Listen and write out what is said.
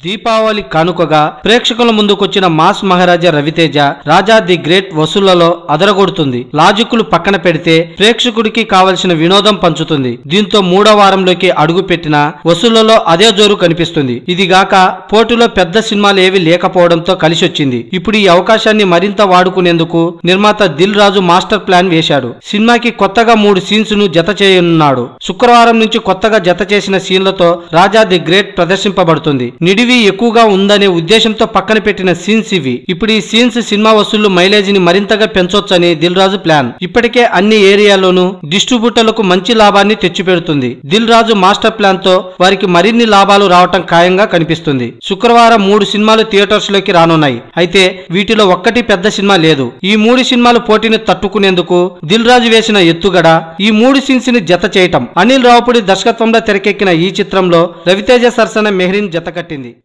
దీపావళి కానుకగా ప్రేక్షకుల ముందుకొచ్చిన mass Maharaja Raviteja Raja the great వసూళ్లలో అదరగొడుతుంది లాజిక్కులు పక్కన పెడితే ప్రేక్షకుడికి కావలసిన వినోదం పంచుతుంది దీంతో మూడో వారంలోకి అడుగు పెట్టిన వసూళ్లలో అదే జోరు కనిపిస్తుంది ఇదిగాక పోటీలో పెద్ద సినిమాలు ఏవి లేకపోవడంతో కలిసొచ్చింది ఇప్పుడు ఈ అవకాశాన్ని మరింత వాడుకునేందుకు నిర్మాత దిల్ రాజు మాస్టర్ ప్లాన్ వేశాడు సినిమాకి కొత్తగా మూడు సీన్స్ ను జత చేయనున్నాడు శుక్రవారం నుంచి కొత్తగా జత చేసిన సీన్లతో రాజా ది గ్రేట్ ప్రదర్శింపబడుతుంది నిడివి ఎక్కువగా ఉందనే ఉద్దేశంతో పక్కన పెట్టిన సీన్స్ ఇవి ఇప్పుడు ఈ సీన్స్ సినిమా వసూళ్లు మైలేజీని మరింతగా పెంచొచ్చని దిల్ రాజు ప్లాన్ ఇప్పటికే అన్ని ఏరియాల్లోనూ డిస్ట్రిబ్యూటర్లకు మంచి లాభాన్ని తెచ్చిపెడుతుంది దిల్ రాజు మాస్టర్ ప్లాన్ తో వారికి మరిన్ని లాభాలు రావటం ఖాయంగా కనిపిస్తుంది శుక్రవారం మూడు సినిమాలు థియేటర్స్ లోకి రానున్నాయి అయితే వీటిలో ఒక్కటి పెద్ద సినిమా లేదు ఈ మూడు సినిమాలు పోటీని తట్టుకునేందుకు దిల్ రాజు వేసిన ఎత్తుగడ ఈ మూడు సీన్స్ ని జత చేయటం అనిల్ రావుపూడి దర్శకత్వంలో తెరకెక్కిన ఈ చిత్రంలో రవితేజ సరసన మెహ్రీన్ జత కట్టింది